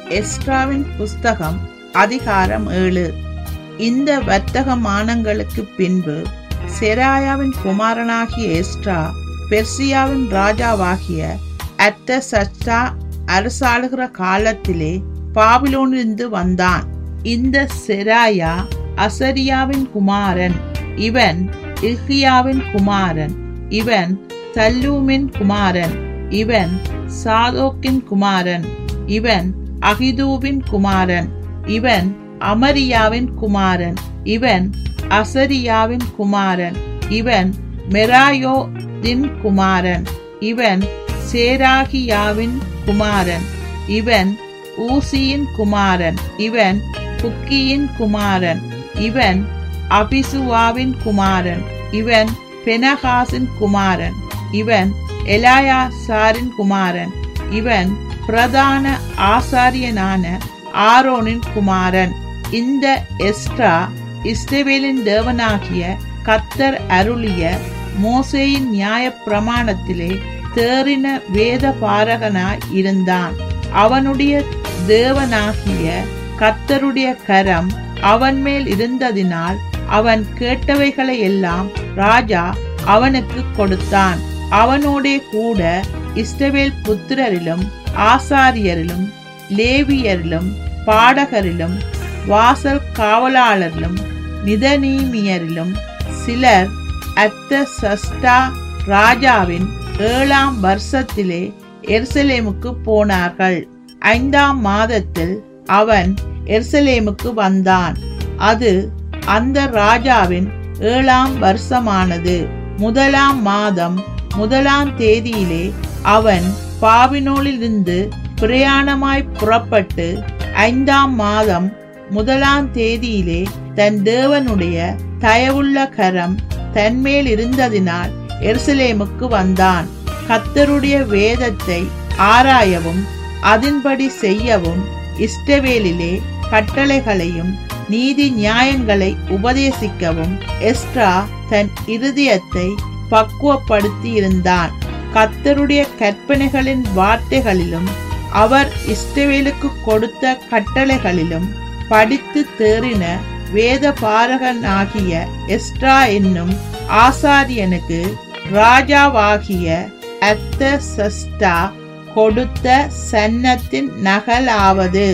எஸ்ட்ராவின் புஸ்தகம் அதிகாரம் ஏழு இந்த வர்த்தகமானங்களுக்கு பின்பு செராயாவின் குமாரனாகிய எஸ்ட்ரா பெர்சியாவின் ராஜாவாகிய அத்த சஸ்டா அரசாளுகிற காலத்திலே பாபிலோனிலிருந்து வந்தான் இந்த செராயா அசரியாவின் குமாரன் இவன் இல்கியாவின் குமாரன் இவன் சல்லூமின் குமாரன் இவன் சாதோக்கின் குமாரன் இவன் அகிதூவின் குமாரன் இவன் அமரியாவின் குமாரன் இவன் அசரியாவின் குமாரன் இவன் மெராயோதின் குமாரன் இவன் சேராகியாவின் குமாரன் இவன் ஊசியின் குமாரன் இவன் புக்கியின் குமாரன் இவன் அபிசுவாவின் குமாரன் இவன் பெனகாசின் குமாரன் இவன் எலாயாசாரின் குமாரன் இவன் பிரதான ஆசாரியனான ஆரோனின் குமாரன் இந்த எஸ்ட்ரா இஸ்ரவேலின் தேவனாகிய கத்தர் அருளிய மோசேயின் நியாய பிரமாணத்திலே தேறின வேத பாரகனாய் இருந்தான் அவனுடைய தேவனாகிய கத்தருடைய கரம் அவன் மேல் இருந்ததினால் அவன் கேட்டவைகளை எல்லாம் ராஜா அவனுக்கு கொடுத்தான் அவனோடே கூட இஸ்ரவேல் புத்திரரிலும் ஆசாரியரிலும் லேவியரிலும் பாடகரிலும் வாசல் காவலாளரிலும் நிதனீமியரிலும் சிலர் அத்த சஸ்டா ராஜாவின் ஏழாம் வருஷத்திலே எருசலேமுக்கு போனார்கள் ஐந்தாம் மாதத்தில் அவன் எருசலேமுக்கு வந்தான் அது அந்த ராஜாவின் ஏழாம் வருஷமானது முதலாம் மாதம் முதலாம் தேதியிலே அவன் பாவினோலிலிருந்து பிரயாணமாய் புறப்பட்டு ஐந்தாம் மாதம் முதலாம் தேதியிலே தன் தேவனுடைய தயவுள்ள கரம் தன்மேல் இருந்ததினால் எருசலேமுக்கு வந்தான் கத்தருடைய வேதத்தை ஆராயவும் அதன்படி செய்யவும் இஷ்டவேலிலே கட்டளைகளையும் நீதி நியாயங்களை உபதேசிக்கவும் எஸ்ட்ரா தன் இருதயத்தை பக்குவப்படுத்தி இருந்தான் கத்தருடைய கற்பனைகளின் வார்த்தைகளிலும் அவர் இஸ்ரவேலுக்கு கொடுத்த கட்டளைகளிலும் படித்து தேறின வேத பாரகனாகிய எஸ்ட்ரா என்னும் ஆசாரியனுக்கு ராஜாவாகிய அத்த சஸ்டா கொடுத்த சன்னத்தின் நகலாவது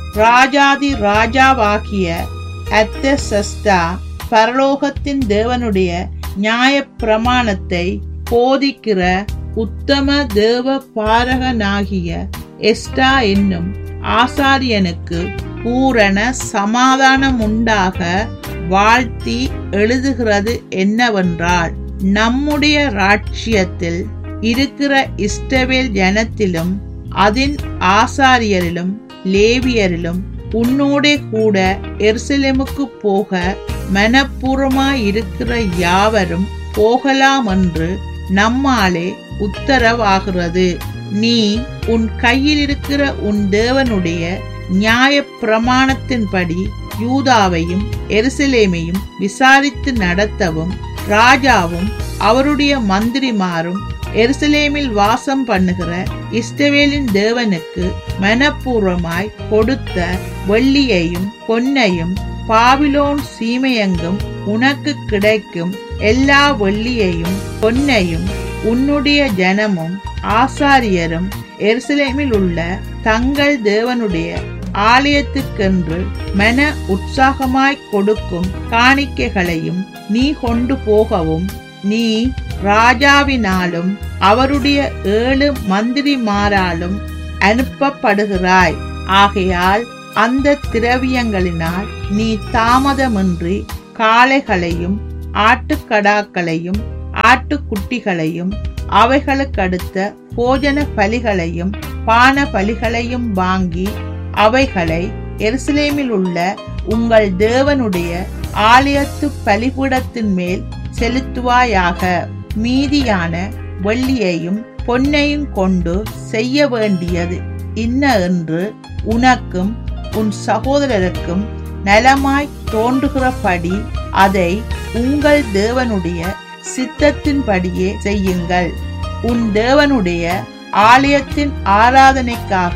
ராஜாதி ராஜாவாகிய அத்த சஸ்டா பரலோகத்தின் தேவனுடைய நியாய பிரமாணத்தை போதிக்கிற உத்தம தேவ பாரகனாகிய எஸ்டா என்னும் ஆசாரியனுக்கு பூரண சமாதானம் உண்டாக வாழ்த்தி எழுதுகிறது என்னவென்றால் நம்முடைய ராட்சியத்தில் இருக்கிற இஸ்டவேல் ஜனத்திலும் அதின் ஆசாரியரிலும் லேவியரிலும் உன்னோடே கூட எருசலேமுக்கு போக மனப்பூர்வமாயிருக்கிற யாவரும் போகலாம் என்று நம்மாலே உத்தரவாகிறது நீ உன் கையில் இருக்கிற உன் தேவனுடைய நியாய பிரமாணத்தின்படி யூதாவையும் எருசலேமையும் விசாரித்து நடத்தவும் ராஜாவும் அவருடைய மந்திரிமாரும் எருசலேமில் வாசம் பண்ணுகிற இஸ்ரவேலின் தேவனுக்கு மனப்பூர்வமாய் கொடுத்த வெள்ளியையும் பொன்னையும் பாபிலோன் சீமையெங்கும் உனக்கு கிடைக்கும் எல்லா வெள்ளியையும் பொன்னையும் உன்னுடைய ஜனமும் ஆசாரியரும் எருசலேமில் உள்ள தங்கள் தேவனுடைய ஆலயத்துக்கென்று மன உற்சாகமாய் கொடுக்கும் காணிக்கைகளையும் நீ கொண்டு போகவும் நீ ராஜாவினாலும் அவருடைய ஏழு மந்திரிமாராலும் அனுப்பப்படுகிறாய் ஆகையால் அந்த திரவியங்களினால் நீ தாமதமின்றி காளைகளையும் ஆட்டுக்கடாக்களையும் ஆட்டுக்குட்டிகளையும் அவைகளுக்கடுத்த போஜன பலிகளையும் பான பலிகளையும் வாங்கி அவைகளை எருசலேமில் உள்ள உங்கள் தேவனுடைய ஆலயத்து பலிபீடத்தின் மேல் செலுத்துவாயாக மீதியான வெள்ளியையும் பொன்னையும் கொண்டு செய்ய வேண்டியது இன்ன என்று உனக்கும் உன் சகோதரருக்கும் நலமாய் தோன்றுகிறபடி அதை உங்கள் தேவனுடைய சித்தத்தின்படியே செய்யுங்கள் உன் தேவனுடைய ஆலயத்தின் ஆராதனைக்காக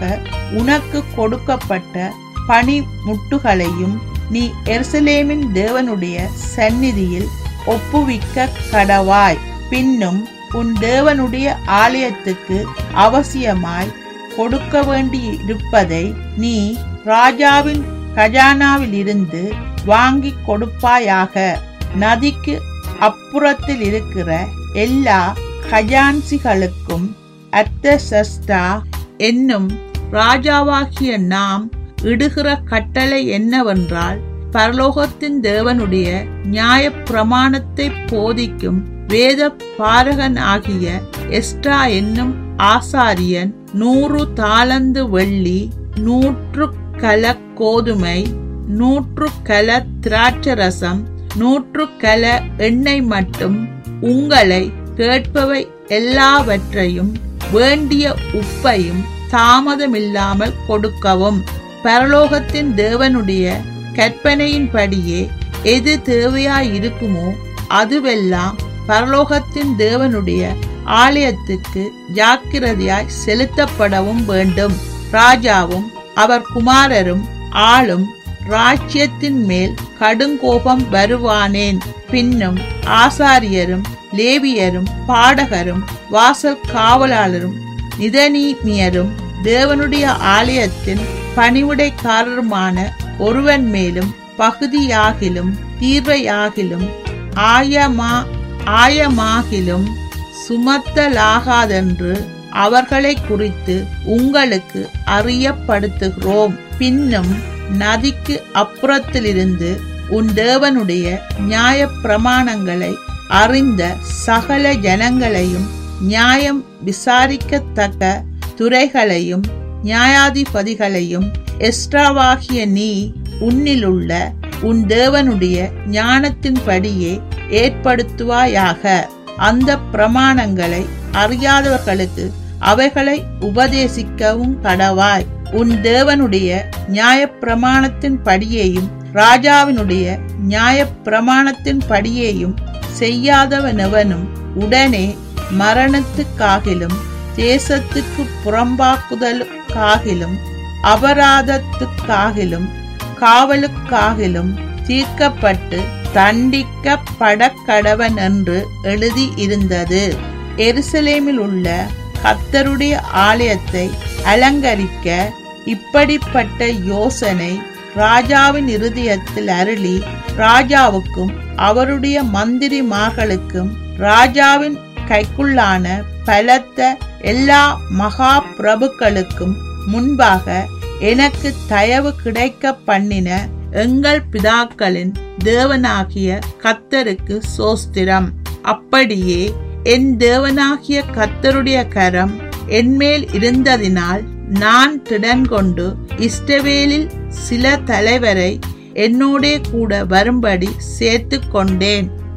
உனக்கு கொடுக்கப்பட்ட பணிமுட்டுகளையும் நீ எருசலேமின் தேவனுடைய சந்நிதியில் ஒப்புவிக்க கடவாய் பின்னும் உன் தேவனுடைய ஆலயத்துக்கு அவசியமாய் கொடுக்க வேண்டியிருப்பதை நீ ராஜாவின் கஜானாவில் இருந்து வாங்கி கொடுப்பாயாக நதிக்கு அப்புறத்தில் இருக்கிற எல்லா கஜான்சிகளுக்கும் அர்த்தசஸ்டா என்னும் ராஜாவாகிய நாம் இடுகிற கட்டளை என்னவென்றால் பரலோகத்தின் தேவனுடைய நியாய பிரமாணத்தை போதிக்கும் வேத பாரகன் ஆகிய எஸ்ட்ரா என்னும் ஆசாரியன் நூறு தாளந்து வெள்ளி நூற்று கல கோதுமை நூற்று கல திராட்சரசம் நூற்று கல எண்ணெய் மட்டும் உங்களை கேட்பவை எல்லாவற்றையும் வேண்டிய உப்பையும் தாமதமில்லாமல் கொடுக்கவும் பரலோகத்தின் தேவனுடைய கற்பனையின்படியே எது தேவையாயிருக்குமோ அதுவெல்லாம் பரலோகத்தின் தேவனுடைய ஆலயத்துக்கு ஜாக்கிரதையாய் செலுத்தப்படவும் வேண்டும் ராஜாவும் அவர் குமாரரும் ஆளும் ராஜ்யத்தின் மேல் கடுங்கோபம் வருவானேன் பின்னும் ஆசாரியரும் லேவியரும் பாடகரும் வாசல் காவலாளரும் நிதனீமியரும் தேவனுடைய ஆலயத்தின் பணிவுடைக்காரருமான ஒருவன் மேலும் பகுதியாகிலும் தீர்வையாகிலும் ஆயமா ஆயமாகிலும் சுமத்தலாகாதென்று அவர்களை குறித்து உங்களுக்கு அறியப்படுத்துகிறோம் பின்னும் நதிக்கு அப்புறத்திலிருந்து உன் தேவனுடைய நியாய பிரமாணங்களை அறிந்த சகல ஜனங்களையும் நியாயம் விசாரிக்கத்தக்க துறைகளையும் நியாயாதிபதிகளையும் எஸ்ட்ராவாகிய நீ உன்னிலுள்ள உன் தேவனுடைய ஞானத்தின்படியே ஏற்படுத்துவாயாக அந்த பிரமாணங்களை அறியாதவர்களுக்கு அவைகளை உபதேசிக்கவும் கடவாய் உன் தேவனுடைய நியாய பிரமாணத்தின் படியேயும் ராஜாவினுடைய நியாய பிரமாணத்தின் படியேயும் செய்யாதவனவனும் உடனே மரணத்துக்காகிலும் தேசத்துக்கு புறம்பாக்குதலுக்காகிலும் அபராதத்துக்காகிலும் காவலுக்காகிலும் தீர்க்கப்பட்டு தண்டிக்கப்பட கடவன் என்று எழுதி இருந்தது எருசலேமில் உள்ள கத்தருடைய ஆலயத்தை அலங்கரிக்க இப்படிப்பட்ட யோசனை ராஜாவின் இருதயத்தில் அருளி ராஜாவுக்கும் அவருடைய மந்திரிமார்களுக்கும் ராஜாவின் கைக்குள்ளான பலத்த எல்லா மகா பிரபுக்களுக்கும் முன்பாக எனக்கு தயவு கிடைக்க பண்ணின எங்கள் பிதாக்களின் தேவனாகிய கத்தருக்கு சோஸ்திரம் அப்படியே என் தேவனாகிய கத்தருடைய கரம் என்மேல் இருந்ததினால் நான் திடன் கொண்டு இஸ்டவேலில் சில தலைவரை என்னோடே கூட வரும்படி சேர்த்து கொண்டேன்